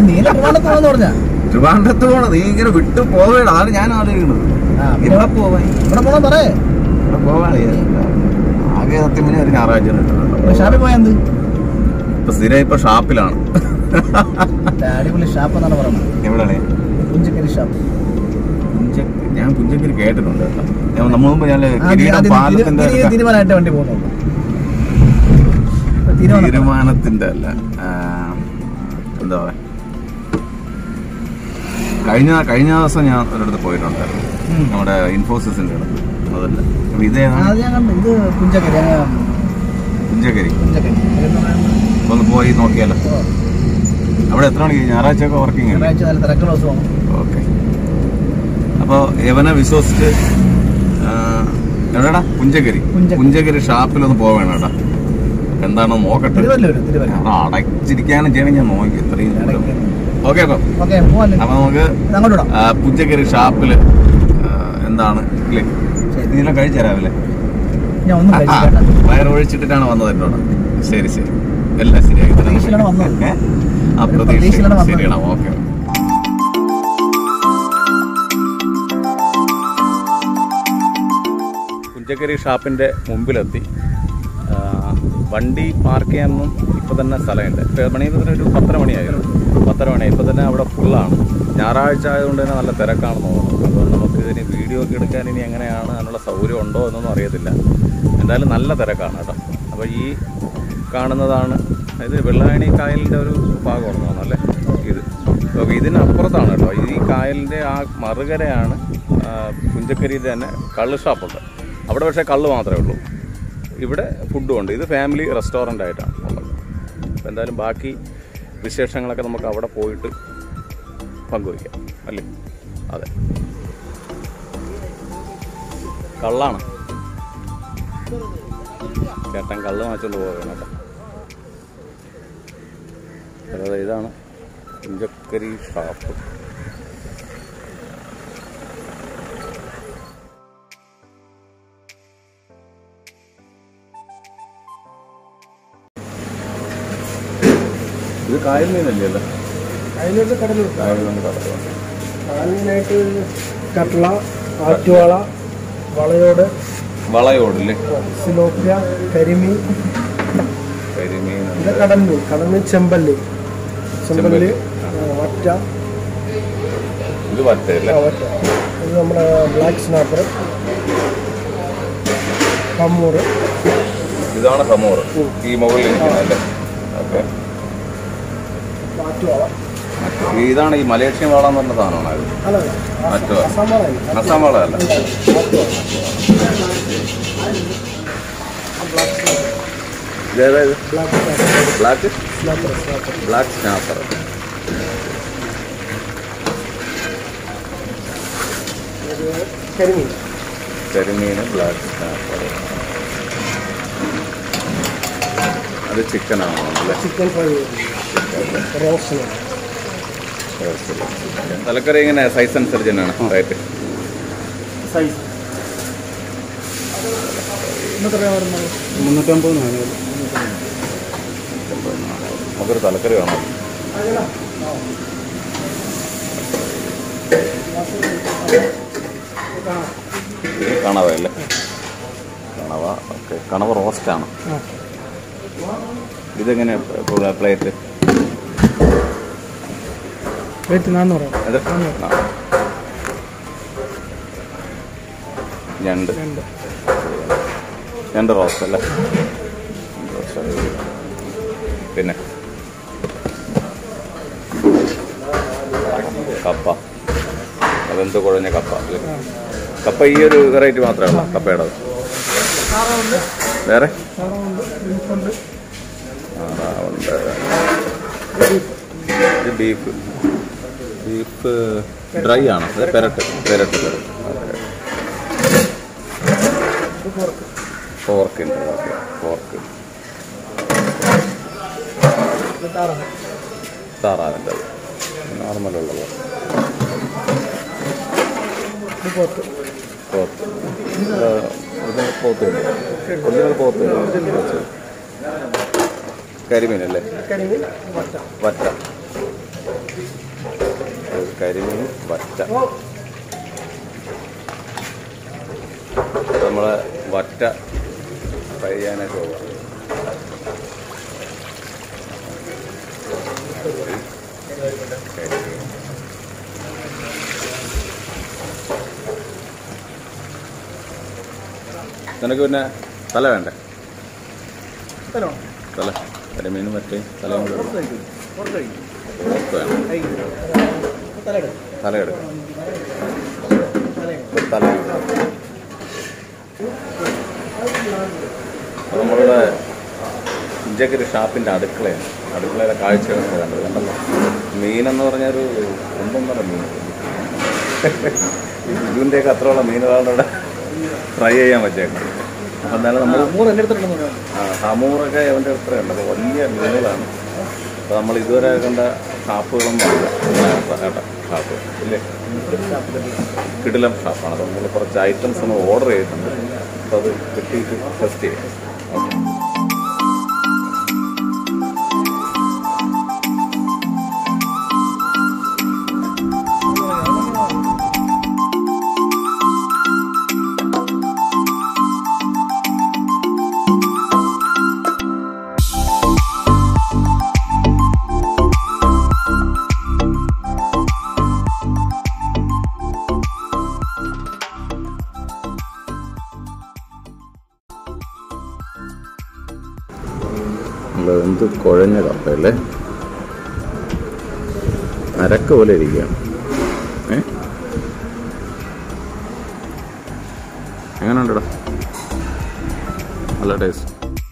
നീ ട്രിവാണ്ടത്ത് പോകാന്ന് പറഞ്ഞാ ട്രിവാൻഡ്രത്ത് പോകണം നീ ഇങ്ങനെ വിട്ടു പോവേണ്ട അതാണ് ഞാൻ ആലോചിക്കുന്നത് ആ, ഇവിടെ പോവാൻ ഇവിടെ പോകാൻ പറയേ ഇവിടെ പോവാൻ ആകെ സത്യം പറഞ്ഞാൽ ഒരു ഞായറാഴ്ച ഇവിടെ ഷാപ്പിൽ പോയാ എന്ത് ഇപ്പൊ സ്ഥിരം ഇപ്പൊ ഷാപ്പിലാണ് അടിപൊളി ഷാപ്പ് എന്നാണ് പറയുന്നത് എവിടെയാണ് കുഞ്ചക്കരി ഷാപ്പ് പുഞ്ചക്ക് ഞാൻ പുഞ്ചക്കിരി കേട്ടിട്ടുണ്ട് കേട്ടോ ഞാൻ നമ്മൾ മുമ്പ് ഞാൻ ആ, കിരീടം അത് പാലത്തിന്റെ തിരി- തിരി- തീരുമാനമായിട്ട് വണ്ടി പോകുന്നുള്ളൂ ഇപ്പൊ തീരുമാനം തീരുമാനത്തിന്റെ അല്ല ആ, എന്താ പറയാ കഴിഞ്ഞ കഴിഞ്ഞ ദിവസം ഞാൻ ഒരിടത്ത് പോയിട്ടുണ്ടായിരുന്നു ഉം. നമ്മുടെ ഇൻഫോസിസിന്റെ അടുത്ത് അതല്ല അപ്പൊ ആ, ഇതേതാണ് അത് ഞാൻ കണ്ടു ഇത് പുഞ്ചക്കരി അങ്ങനെ പുഞ്ചക്കരി പുഞ്ചക്കരി അപ്പൊ ഒന്ന് പോയി നോക്കിയാലോ അവിടെ എത്ര മണിക്ക് ഞായറാഴ്ച ഒക്കെ വർക്കിംഗ് അല്ലേ ഞായറാഴ്ച നല്ല തിരക്കുള്ള ദിവസമാണ് ഓക്കെ അപ്പോൾ യവനെ വിശ്വസിച്ച് ആ, എവിടെടാ പുഞ്ചക്കരി പുഞ്ചക്കരി. പുഞ്ചക്കരി ഷാപ്പിലൊന്ന് പോവേണം കേട്ടാ എന്താണെന്ന് നോക്കട്ടെ തിരുവല്ലൂര് തിരുവല്ലൂർ അവിടെ അടച്ചിരിക്കാനും ചെയ്യണമെങ്കിൽ ഞാൻ നോക്കി ഇത്രയും ദൂരം ഓക്കെ അപ്പം ഓക്കെ പോവാല്ലേ അപ്പൊ നമുക്ക് ഇത് അങ്ങോട്ട് വിടാം ആ, പുഞ്ചക്കരി ഷാപ്പില് ആ, എന്താണ് ഇല്ലേ ശരി. ഇതിനെ കഴിച്ചു തരാമല്ലേ ഞാൻ ഒന്നും കഴിച്ചില്ല വയറൊഴിച്ചിട്ടിട്ടാണ് വന്നത് എന്നോട് ശരി ശരി എല്ലാം ശരിയാക്കി തരാം. പ്രതീക്ഷയിലാണ് വന്നത്. ഏ? ആ ഒരു പ്രതീക്ഷ പ്രതീക്ഷയിലാണ് വന്നത്. ശരിയാണ് ഓക്കെ പുഞ്ചക്കരി ഷാപ്പിന്റെ മുമ്പിലെത്തി ആ, വണ്ടി പാർക്ക് ചെയ്യാനൊന്നും ഇപ്പൊ തന്നെ സ്ഥലമുണ്ട് ഇപ്പൊ മണി ഇപ്പൊ ഒരു പത്തര മണിയായിരുന്നു പത്തര മണി ഇപ്പൊ തന്നെ അവിടെ ഫുള്ളാണ് ഞായറാഴ്ച ആയതുകൊണ്ട് തന്നെ നല്ല തിരക്കാണെന്ന് തോന്നുന്നു അപ്പോൾ നമുക്ക് ഇനി വീഡിയോ ഒക്കെ എടുക്കാൻ ഇനി എങ്ങനെയാണ് അതിനുള്ള സൗകര്യം ഉണ്ടോ എന്നൊന്നും അറിയത്തില്ല എന്തായാലും നല്ല തിരക്കാണ് കേട്ടോ അപ്പോൾ ഈ കാണുന്നതാണ് ഇത് വെള്ളായണി കായലിൻ്റെ ഒരു ഭാഗമാണെന്ന് തോന്നുന്നു അല്ലേ ഇത് അപ്പോൾ ഇതിനപ്പുറത്താണ് കേട്ടോ ഈ കായലിൻ്റെ ആ മറുകരയാണ് ആ, പുഞ്ചക്കരിയിൽ തന്നെ കള്ള് ഷാപ്പുണ്ട് അവിടെ പക്ഷേ കള്ള് മാത്രമേ ഉള്ളൂ ഇവിടെ ഫുഡും ഉണ്ട് ഇത് ഫാമിലി റെസ്റ്റോറൻ്റ് ആയിട്ടാണ് ഉള്ളത് അപ്പോൾ എന്തായാലും ബാക്കി വിശേഷങ്ങളൊക്കെ നമുക്ക് അവിടെ പോയിട്ട് പങ്കുവയ്ക്കാം അല്ലേ അതെ കള്ളാണ് ചേട്ടൻ കള്ള് വാങ്ങിച്ചുകൊണ്ട് പോവുകയാണ് കേട്ടോ അതായത് ഇതാണ് കുഞ്ചക്കരി ഷാപ്പ് ഇത് കായൽ മീനല്ലേ അല്ലേ അതിലോട്ട് കടന്നു കായൽ നിന്ന് കടത്തുണ്ട് കാലിനായിട്ട് കട്ട്ള ആറ്റുവാള വളയോട് വളയോടില്ലേ സിലോപ്യ കരിമീൻ കരിമീൻ ഇത് കടൽമീൻ കടൽമീൻ ചെമ്പല്ലി ചെമ്പല്ലി ചെമ്പല്ലി. ആ, വറ്റ ഇത് വറ്റയല്ലേ ആ, വറ്റ ഇത് നമ്മുടെ ബ്ലാക്ക് സ്നാപ്പർ കമ്മൂറ് ഇതാണ് ഹമോർ ഈ മുകളിൽ ഇരിക്കുന്നതല്ലേ ഓക്കെ ആറ്റുവാള ഇതാണ് ഈ മലേഷ്യൻ വാള എന്ന് പറഞ്ഞ സാധനമാണ് ഇത് അല്ല മറ്റോ അസമാളല്ല അസാം വാള അല്ല ഇതേതായത് black black snapper snapper black snapper കരിമീൻ കരിമീൻ ബ്ലാക്ക് സ്നാപ്പർ അത് ചിക്കനാണോ അല്ലേ ചിക്കൻ ഫ്രൈ റോസ്റ്റ് തലക്കറി ഇങ്ങനെ സൈസ് അനുസരിച്ച് തന്നെയാണ് റേറ്റ് സൈസ് ഇന്നത്തെ വരുന്നത് മുന്നൂറ്റമ്പത് നാനൂറ് നമുക്കൊരു തലക്കറി വേണം ഇത് കണവ അല്ലേ കണവ ഓക്കെ കണവ റോസ്റ്റാണ് ഇതെങ്ങനെ പ്ലേറ്റ് റേറ്റ് നാന്നൂറ് അത് ആ. ഞണ്ട് രണ്ട് ഞണ്ട് റോസ്റ്റ് അല്ലേ ഞണ്ട് roast അത് പിന്നെ കപ്പ അതെന്ത് കുഴഞ്ഞ കപ്പ അല്ലേ കപ്പ ഈ ഒരു വെറൈറ്റി മാത്രമേ ഉള്ളൂ കപ്പയുടെ വേറെ താറാവുണ്ട് ബീഫുണ്ട് താറാവുണ്ട് ഇത് ബീഫ് ബീഫ് ഡ്രൈ ആണ് അത് പെരട്ട് പെരട്ട് പെരട്ട് ഓക്കെ പോർക്ക് ഉണ്ട് ഓക്കെ പോർക്ക് ഇത് താറാവ് താറാവിൻ്റെ നോർമലുള്ളത് ഇത് പോത്ത് പോത്ത് ഇത് ഇത് പോത്തുണ്ട് ഒറിജിനൽ പോത്തുണ്ട് കരിമീനല്ലേ കരിമീൻ വറ്റ വറ്റ കരിമീൻ വറ്റ നമ്മളെ വറ്റ ഫ്രൈ ചെയ്യാനായിട്ട് പോകാം കരിമീൻ നിനക്ക് പിന്നെ തല വേണ്ടേ തലോ തല കരിമീനും മറ്റേ തലയും കൂടെ പുറത്ത് കഴിക്കും പുറത്ത് കഴിക്കും പുറത്ത് വേണം കഴിക്കും തല എടുക്കും തല എടുക്കാം തല തല അപ്പോൾ നമ്മളുടെ ഇഞ്ചക്കൊരു ഷാപ്പിൻ്റെ അടുക്കളയാണ് അടുക്കളയിലെ കാഴ്ചകളൊക്കെ കണ്ടത് കണ്ടല്ലോ മീനെന്ന് പറഞ്ഞൊരു ഒന്നൊന്നര മീൻ ഇതിൻ്റെയൊക്കെ അത്രയുള്ള മീനുകളുടെ ഇവിടെ ഫ്രൈ ചെയ്യാൻ പറ്റിയേക്കാം അപ്പം എന്നാലും നമ്മൾ മൂന്ന് എൻ്റെ അടുത്തുണ്ടെന്ന് പറയാം ആ, ഹമൂറൊക്കെ അവൻ്റെ അത്രയുണ്ട് അപ്പോൾ വലിയ മീനുകളാണ് അപ്പോൾ നമ്മൾ ഇതുവരെ കണ്ട ഷാപ്പുകളൊന്നും അല്ല കേട്ടോ ഷാപ്പ് ഇല്ലേ കിടിലം ഷാപ്പാണ് അപ്പോൾ നമ്മൾ കുറച്ച് ഐറ്റംസ് ഒന്ന് ഓർഡർ ചെയ്തിട്ടുണ്ട് അപ്പോൾ അത് കിട്ടിയിട്ട് ടെസ്റ്റ് ചെയ്യാം ഓക്കെ എന്ത് കുഴഞ്ഞ കപ്പയല്ലേ അരക്ക പോലെ ഇരിക്കുകയാണ് ഏ എങ്ങനെയുണ്ടടാ നല്ല ടേസ്റ്റ്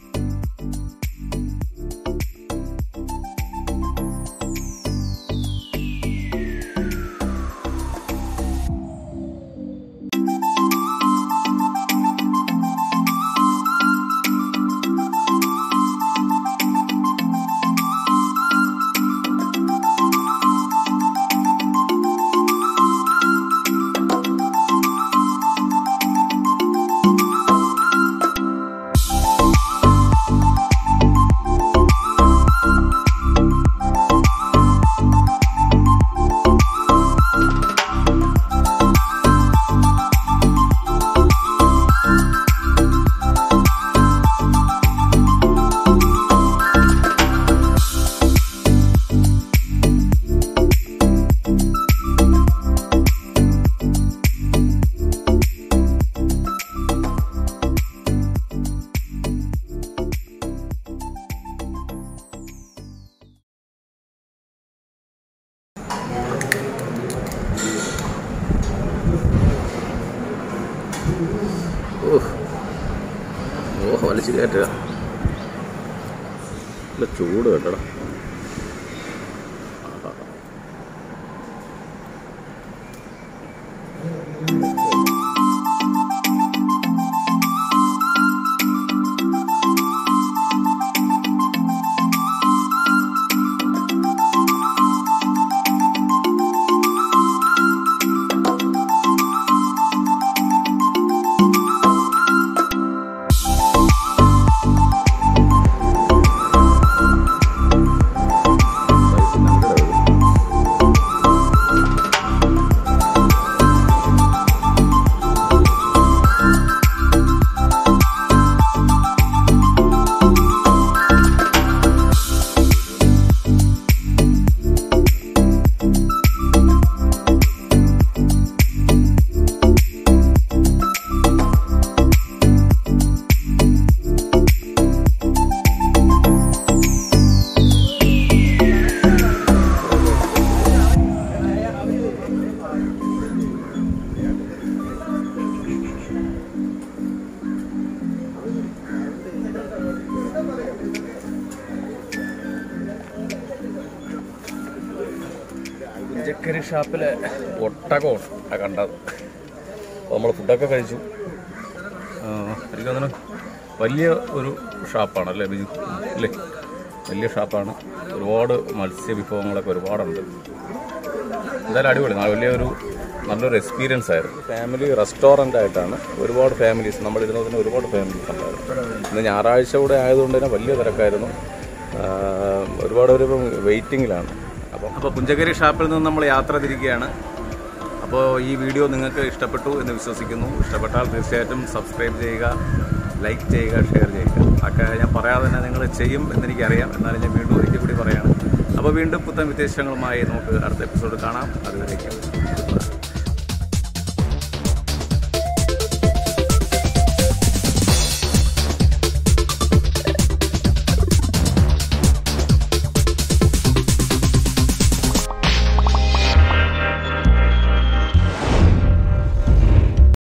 ഓ വലിച്ചു കയറ്റുക നല്ല ചൂട് കേട്ടടാ ഇഞ്ചക്കരി ഷാപ്പിലെ ഒട്ടകമാണ് കണ്ടത് നമ്മൾ ഫുഡൊക്കെ കഴിച്ചു ആ, എനിക്ക് തോന്നുന്നു വലിയ ഒരു ഷാപ്പാണ് അല്ലേ ബിജു അല്ലേ വലിയ ഷാപ്പാണ് ഒരുപാട് മത്സ്യ വിഭവങ്ങളൊക്കെ ഒരുപാടുണ്ട് എന്തായാലും അടിപൊളി നല്ല വലിയൊരു നല്ലൊരു എക്സ്പീരിയൻസ് ആയിരുന്നു ഫാമിലി റെസ്റ്റോറൻ്റ് ആയിട്ടാണ് ഒരുപാട് ഫാമിലീസ് നമ്മളിരുന്നതിന് ഒരുപാട് ഫാമിലീസ് ഉണ്ടായിരുന്നു ഇന്ന് ഞായറാഴ്ച കൂടെ ആയതുകൊണ്ട് തന്നെ വലിയ തിരക്കായിരുന്നു ആ, ഒരുപാട് പേര് ഇപ്പം വെയിറ്റിങ്ങിലാണ് അപ്പോൾ അപ്പോൾ പുഞ്ചകരി ഷാപ്പിൽ നിന്ന് നമ്മൾ യാത്ര തിരിക്കുകയാണ് അപ്പോൾ ഈ വീഡിയോ നിങ്ങൾക്ക് ഇഷ്ടപ്പെട്ടു എന്ന് വിശ്വസിക്കുന്നു ഇഷ്ടപ്പെട്ടാൽ തീർച്ചയായിട്ടും സബ്സ്ക്രൈബ് ചെയ്യുക ലൈക്ക് ചെയ്യുക ഷെയർ ചെയ്യുക ഒക്കെ ഞാൻ പറയാതെ തന്നെ നിങ്ങൾ ചെയ്യും എന്നെനിക്കറിയാം എന്നാലും ഞാൻ വീണ്ടും ഒരിക്കൽ കൂടി പറയാണ് അപ്പോൾ വീണ്ടും പുത്തൻ വിശേഷങ്ങളുമായി നമുക്ക് അടുത്ത എപ്പിസോഡ് കാണാം അതുവരേക്കും